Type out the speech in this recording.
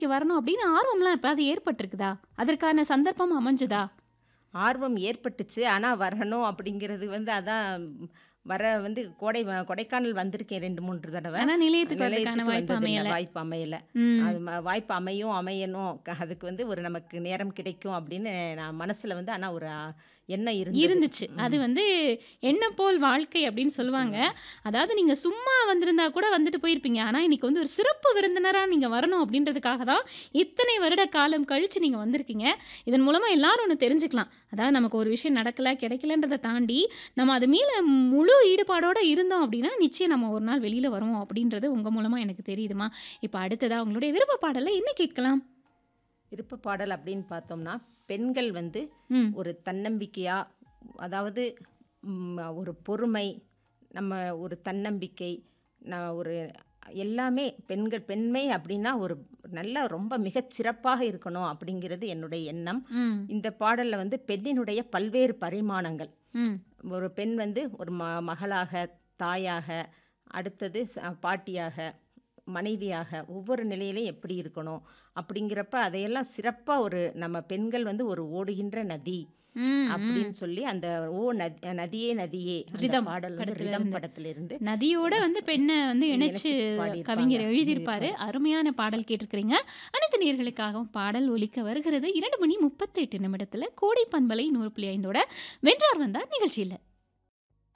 வரணும் அப்படின்னு ஆர்வம்லாம் எப்பயாவது ஏற்பட்டிருக்குதா? அதற்கான சந்தர்ப்பம் அமைஞ்சதா? ஆர்வம் ஏற்பட்டுச்சு. ஆனா வரணும் அப்படிங்கிறது வந்து அதான் வர வந்து கோடை வ கொடைக்கானல் வந்திருக்கேன் 2, 3 தடவ. ஆனா நிலையத்துக்கு வரதுக்கான நிலையத்துக்கு வாய்ப்பு வந்ததில்ல. அமையல. வாய்ப்பு அமையல. ம். அது ம வாய்ப்பு அமையும், அமையணும். க அதுக்கு வந்து ஒரு நமக்கு நேரம் கிடைக்கும் அப்படின்னு நான் மனசுல வந்து ஆனா ஒரு அ எண்ணம் இருந்தது. இருந்துச்சு. அது ம். வந்து எண்ணம் போல் வாழ்க்கை அப்படின்னு சொல்லுவாங்க. சொல்லுவாங்க. அதாவது நீங்க சும்மா வந்திருந்தா கூட வந்துட்டு போயிருப்பீங்க. ஆனா இன்னைக்கு வந்து ஒரு சிறப்பு விருந்தினரா நீங்க வரணும் அப்படின்றதுக்காக தான் இத்தனை வருட காலம் கழிச்சு நீங்க வந்திருக்கீங்க. இதன் மூலமா எல்லாரும் ஒண்ணு தெரிஞ்சுக்கலாம். அதாவது நமக்கு ஒரு விஷயம் நடக்கல, கிடைக்கலன்றத தாண்டி நம்ம அது மேல முழு ஈடுபாடோட இருந்தோம் அப்படின்னா, நிச்சயம் நம்ம ஒரு நாள் வெளியில வருவோம் அப்படின்றது உங்க மூலமா எனக்கு தெரியுதும்மா. இப்ப அடுத்ததா உங்களுடைய விருப்ப பாடல்ல என்ன கேட்கலாம்? விருப்ப பாடல் அப்படின்னு பார்த்தோம்னா, பெண்கள் வந்து ம். ஒரு தன்னம்பிக்கையா, அதாவது ம் ஒரு பொறுமை, நம்ம ஒரு தன்னம்பிக்கை, நான் ஒரு எல்லாமே பெண்கள் பெண்மை அப்படின்னா ஒரு நல்ல ரொம்ப மிகச் சிறப்பாக இருக்கணும் அப்படிங்கிறது என்னுடைய எண்ணம். ம். இந்த பாடல்ல வந்து பெண்ணினுடைய பல்வேறு பரிமாணங்கள். ம். ஒரு பெண் வந்து ஒரு ம மகளாக, தாயாக, அடுத்தது ச பாட்டியாக, மனைவியாக ஒவ்வொரு நிலையிலும் எப்படி இருக்கணும் அப்படிங்கிறப்ப அதையெல்லாம் சிறப்பா ஒரு நம்ம பெண்கள் வந்து ஒரு ஓடுகின்ற நதி ம். ம். அப்படின்னு சொல்லி அந்த ஓ நத் நதியே நதியே அந்த ரிதம் பாடல் வந்து படத்துல ரிதம் இருந்து. படத்திலிருந்து நதியோட வந்து பெண்ண வந்து இணைச்சு இணைச்சு பாடியிருப்பாங்க. கவிஞர் எழுதியிருப்பாரு. எழுதியிருப்பாரு. அருமையான பாடல் கேட்டிருக்கிறீங்க. அனைத்து நேயர்களுக்காகவும் பாடல் ஒலிக்க வருகிறது. 2 மணி 38 நிமிடத்துல கோடை பண்பலை 100.5 ஓட வென்றார் வந்தார் நிகழ்ச்சியில.